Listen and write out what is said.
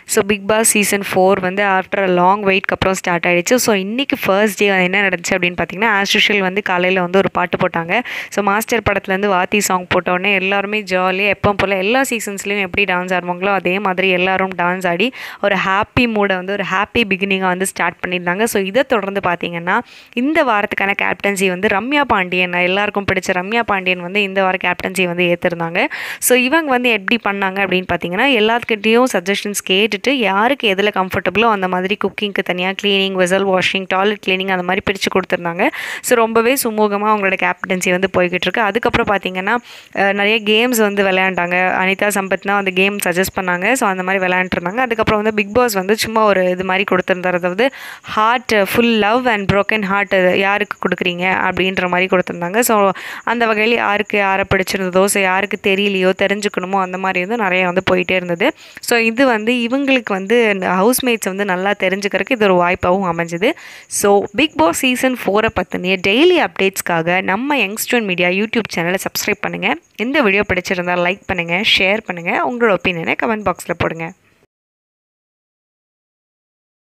so big boss season four வந்து after a long வெயிட்க்கு அப்புறம் ஸ்டார்ட் ஆகிடுச்சு ஸோ இன்றைக்கி ஃபர்ஸ்ட் டே என்ன நடந்துச்சு அப்படின்னு பார்த்தீங்கன்னா ஆஸ் யூஷுவல் வந்து காலையில் வந்து ஒரு பாட்டு போட்டாங்க ஸோ மாஸ்டர் படத்துலேருந்து வாத்தி சாங் போட்டோடனே எல்லாருமே ஜாலியாக எப்போ போல் எல்லா சீசன்ஸ்லேயும் எப்படி டான்ஸ் ஆடுவாங்களோ அதே மாதிரி எல்லாரும் டான்ஸ் ஆடி ஒரு ஹாப்பி மூடை வந்து ஒரு ஹாப்பி பிகினிங்காக வந்து ஸ்டார்ட் பண்ணியிருந்தாங்க ஸோ இதை தொடர்ந்து பார்த்தீங்கன்னா இந்த வாரத்துக்கான கேப்டன்சி வந்து ரம்யா பாண்டியன் எல்லாருக்கும் பிடிச்ச ரம்யா பாண்டியன் வந்து இந்த வார கேப்டன்சி வந்து ஏற்றிருந்தாங்க ஸோ இவங்க வந்து எப்படி பண்ணாங்க அப்படின்னு பார்த்தீங்கன்னா எல்லாத்துக்கிட்டேயும் சஜஷன்ஸ் கேட்டுட்டு யாருக்கு எதில் கம்ஃபர்டபுளோ அந்த மாதிரி குக்கிங்க்கு தனியாக cleaning vessel washing toilet cleaning அந்த மாதிரி பிரித்து கொடுத்துருந்தாங்க ஸோ ரொம்பவே சுமூகமாக அவங்களோட கேப்டன்சி வந்து போய்கிட்டு இருக்கு அதுக்கப்புறம் பார்த்தீங்கன்னா அஹ், நிறைய கேம்ஸ் வந்து விளையாண்டாங்க அனிதா சம்பத்னா அந்த கேம் சஜஸ்ட் பண்ணாங்க ஸோ அந்த மாதிரி விளையாண்டுருந்தாங்க அதுக்கப்புறம் வந்து பிக் பாஸ் வந்து சும்மா ஒரு இது மாதிரி கொடுத்துருந்தாரு அதாவது heart full love and broken heart யாருக்கு கொடுக்குறீங்க அப்படின்ற மாதிரி கொடுத்துருந்தாங்க ஸோ அந்த வகையில் யாருக்கு யாரை பிடிச்சிருந்ததோ ஸோ யாருக்கு தெரியலையோ தெரிஞ்சுக்கணுமோ அந்த மாதிரி வந்து நிறைய வந்து போயிட்டே இருந்தது ஸோ இது வந்து இவங்களுக்கு வந்து ஹவுஸ்மேட்ஸ் வந்து நல்லா தெரிஞ்சுக்கிறதுக்கு இது ஒரு வாய்ப்பாகவும் அமைஞ்சுது ஸோ பிக் பாஸ் சீசன் ஃபோரை பற்றின டெய்லி அப்டேட்ஸ்க்காக நம்ம யங்ஸ்டர் மீடியா யூடியூப் சேனலை சப்ஸ்கிரைப் பண்ணுங்கள் இந்த வீடியோ பிடிச்சிருந்தால் லைக் பண்ணுங்கள் ஷேர் பண்ணுங்கள் உங்களோட ஒப்பீனியனை கமெண்ட் பாக்ஸில் போடுங்க